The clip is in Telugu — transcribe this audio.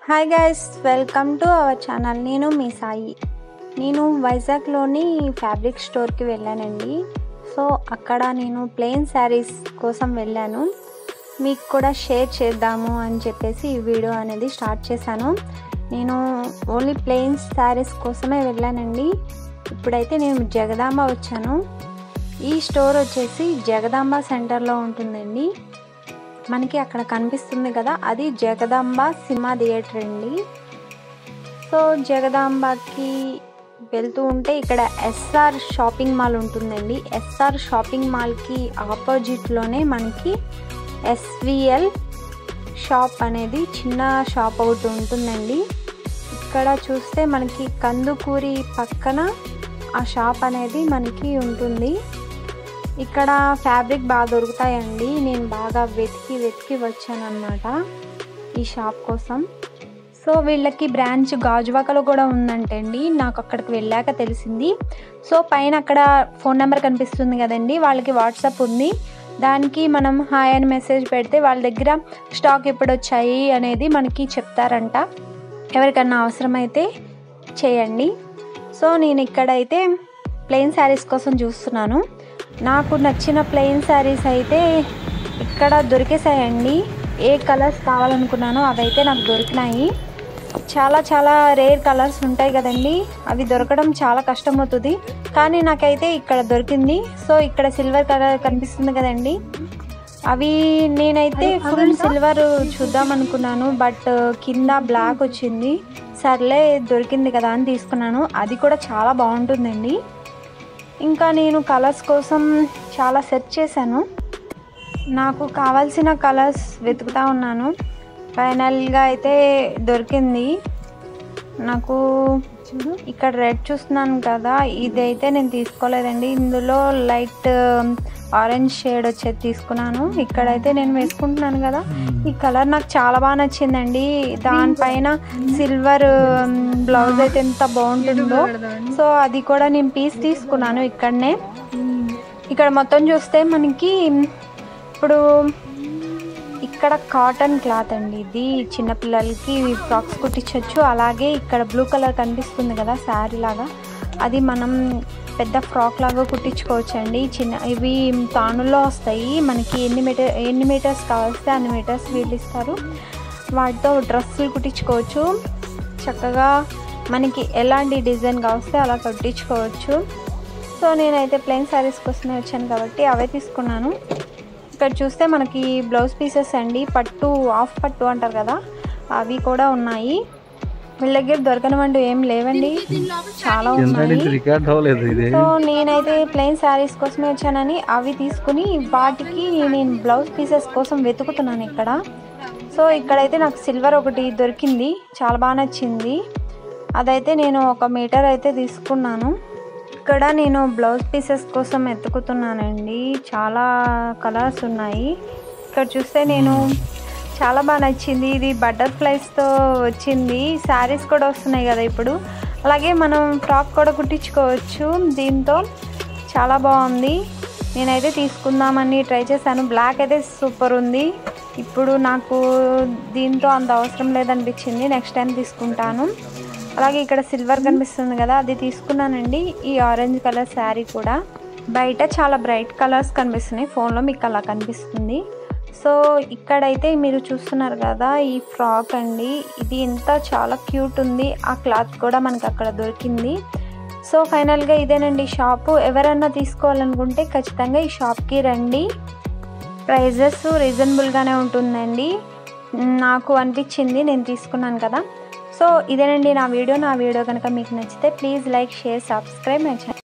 hi guys welcome to our channel నేను మీ సాయి నేను వైజాగ్లోని ఫ్యాబ్రిక్ స్టోర్కి వెళ్ళానండి సో అక్కడ నేను ప్లెయిన్ శారీస్ కోసం వెళ్ళాను మీకు కూడా షేర్ చేద్దాము అని చెప్పేసి ఈ వీడియో అనేది స్టార్ట్ చేశాను నేను ఓన్లీ ప్లెయిన్ శారీస్ కోసమే వెళ్ళానండి ఇప్పుడైతే నేను జగదాంబ వచ్చాను ఈ స్టోర్ వచ్చేసి జగదాంబ సెంటర్లో ఉంటుందండి మనకి అక్కడ కనిపిస్తుంది కదా అది జగదాంబ సినిమా థియేటర్ అండి సో జగదాంబకి వెళ్తూ ఉంటే ఇక్కడ ఎస్ఆర్ షాపింగ్ మాల్ ఉంటుందండి ఎస్ఆర్ షాపింగ్ మాల్కి ఆపోజిట్లోనే మనకి ఎస్విఎల్ షాప్ అనేది చిన్న షాప్ ఒకటి ఉంటుందండి ఇక్కడ చూస్తే మనకి కందుకూరి పక్కన ఆ షాప్ అనేది మనకి ఉంటుంది ఇక్కడ ఫ్యాబ్రిక్ బాగా దొరుకుతాయండి నేను బాగా వెతికి వెతికి వచ్చానమాట ఈ షాప్ కోసం సో వీళ్ళకి బ్రాంచ్ గాజువాకలో కూడా ఉందంటండి నాకు అక్కడికి వెళ్ళాక తెలిసింది సో పైన అక్కడ ఫోన్ నెంబర్ కనిపిస్తుంది కదండి వాళ్ళకి వాట్సాప్ ఉంది దానికి మనం హాయ్ అని మెసేజ్ పెడితే వాళ్ళ దగ్గర స్టాక్ ఎప్పుడు వచ్చాయి అనేది మనకి చెప్తారంట ఎవరికన్నా అవసరమైతే చేయండి సో నేను ఇక్కడైతే ప్లెయిన్ శారీస్ కోసం చూస్తున్నాను నాకు నచ్చిన ప్లెయిన్ శారీస్ అయితే ఇక్కడ దొరికేసాయండి ఏ కలర్స్ కావాలనుకున్నానో అవైతే నాకు దొరికినాయి చాలా చాలా రేర్ కలర్స్ ఉంటాయి కదండి అవి దొరకడం చాలా కష్టమవుతుంది కానీ నాకైతే ఇక్కడ దొరికింది సో ఇక్కడ సిల్వర్ కలర్ కనిపిస్తుంది కదండి అవి నేనైతే ఫుల్ సిల్వర్ చూద్దాం అనుకున్నాను బట్ కింద బ్లాక్ వచ్చింది సర్లే దొరికింది కదా అని తీసుకున్నాను అది కూడా చాలా బాగుంటుందండి ఇంకా నేను కలర్స్ కోసం చాలా సెర్చ్ చేశాను నాకు కావాల్సిన కలర్స్ వెతుకుతూ ఉన్నాను ఫైనల్గా అయితే దొరికింది నాకు ఇక్కడ రెడ్ చూస్తున్నాను కదా ఇదైతే నేను తీసుకోలేదండి ఇందులో లైట్ ఆరెంజ్ షేడ్ వచ్చేది తీసుకున్నాను ఇక్కడైతే నేను వేసుకుంటున్నాను కదా ఈ కలర్ నాకు చాలా బాగా నచ్చిందండి దానిపైన సిల్వర్ బ్లౌజ్ అయితే ఎంత బాగుంటుందో సో అది కూడా నేను పీస్ తీసుకున్నాను ఇక్కడనే ఇక్కడ మొత్తం చూస్తే మనకి ఇప్పుడు ఇక్కడ కాటన్ క్లాత్ అండి ఇది చిన్నపిల్లలకి ఫ్రాక్స్ కుట్టించవచ్చు అలాగే ఇక్కడ బ్లూ కలర్ కనిపిస్తుంది కదా శారీ లాగా అది మనం పెద్ద ఫ్రాక్ లాగా కుట్టించుకోవచ్చు అండి చిన్న ఇవి తానుల్లో వస్తాయి మనకి ఎన్ని మీటర్ ఎన్ని మీటర్స్ కావాల్స్తే అన్ని మీటర్స్ వీళ్ళు ఇస్తారు వాటితో డ్రెస్సులు కుట్టించుకోవచ్చు చక్కగా మనకి ఎలాంటి డిజైన్ కావస్తే అలా కుట్టించుకోవచ్చు సో నేనైతే ప్లెయిన్ శారీస్ కోసమే వచ్చాను కాబట్టి అవే తీసుకున్నాను ఇక్కడ చూస్తే మనకి బ్లౌజ్ పీసెస్ అండి పట్టు ఆఫ్ పట్టు అంటారు కదా అవి కూడా ఉన్నాయి వీళ్ళ దగ్గర దొరకనివంటి ఏం లేవండి చాలా ఉన్నాయి రికార్డ్ అవ్వలేదు ఇది సో నేనైతే ప్లెయిన్ శారీస్ కోసమే వచ్చానని అవి తీసుకుని వాటికి నేను బ్లౌజ్ పీసెస్ కోసం వెతుకుతున్నాను ఇక్కడ సో ఇక్కడైతే నాకు సిల్వర్ ఒకటి దొరికింది చాలా బాగా నచ్చింది అదైతే నేను ఒక మీటర్ అయితే తీసుకున్నాను ఇక్కడ నేను బ్లౌజ్ పీసెస్ కోసం ఎత్తుకుతున్నానండి చాలా కలర్స్ ఉన్నాయి ఇక్కడ చూస్తే నేను చాలా బాగా నచ్చింది ఇది బటర్ఫ్లైస్తో వచ్చింది శారీస్ కూడా వస్తున్నాయి కదా ఇప్పుడు అలాగే మనం ఫ్రాక్ కూడా కుట్టించుకోవచ్చు దీంతో చాలా బాగుంది నేనైతే తీసుకుందామని ట్రై చేశాను బ్లాక్ అయితే సూపర్ ఉంది ఇప్పుడు నాకు దీంతో అంత అవసరం లేదనిపించింది నెక్స్ట్ టైం తీసుకుంటాను అలాగే ఇక్కడ సిల్వర్ కనిపిస్తుంది కదా అది తీసుకున్నానండి ఈ ఆరెంజ్ కలర్ శారీ కూడా బయట చాలా బ్రైట్ కలర్స్ కనిపిస్తున్నాయి ఫోన్లో మీకు అలా కనిపిస్తుంది సో ఇక్కడైతే మీరు చూస్తున్నారు కదా ఈ ఫ్రాక్ అండి ఇది ఎంత చాలా క్యూట్ ఉంది ఆ క్లాత్ కూడా మనకి అక్కడ దొరికింది సో ఫైనల్గా ఇదేనండి షాపు ఎవరన్నా తీసుకోవాలనుకుంటే ఖచ్చితంగా ఈ షాప్కి రండి ప్రైజెస్ రీజనబుల్గానే ఉంటుందండి నాకు అనిపించింది నేను తీసుకున్నాను కదా సో ఇదేనండి నా వీడియో నా వీడియో కనుక మీకు నచ్చితే please like share subscribe my channel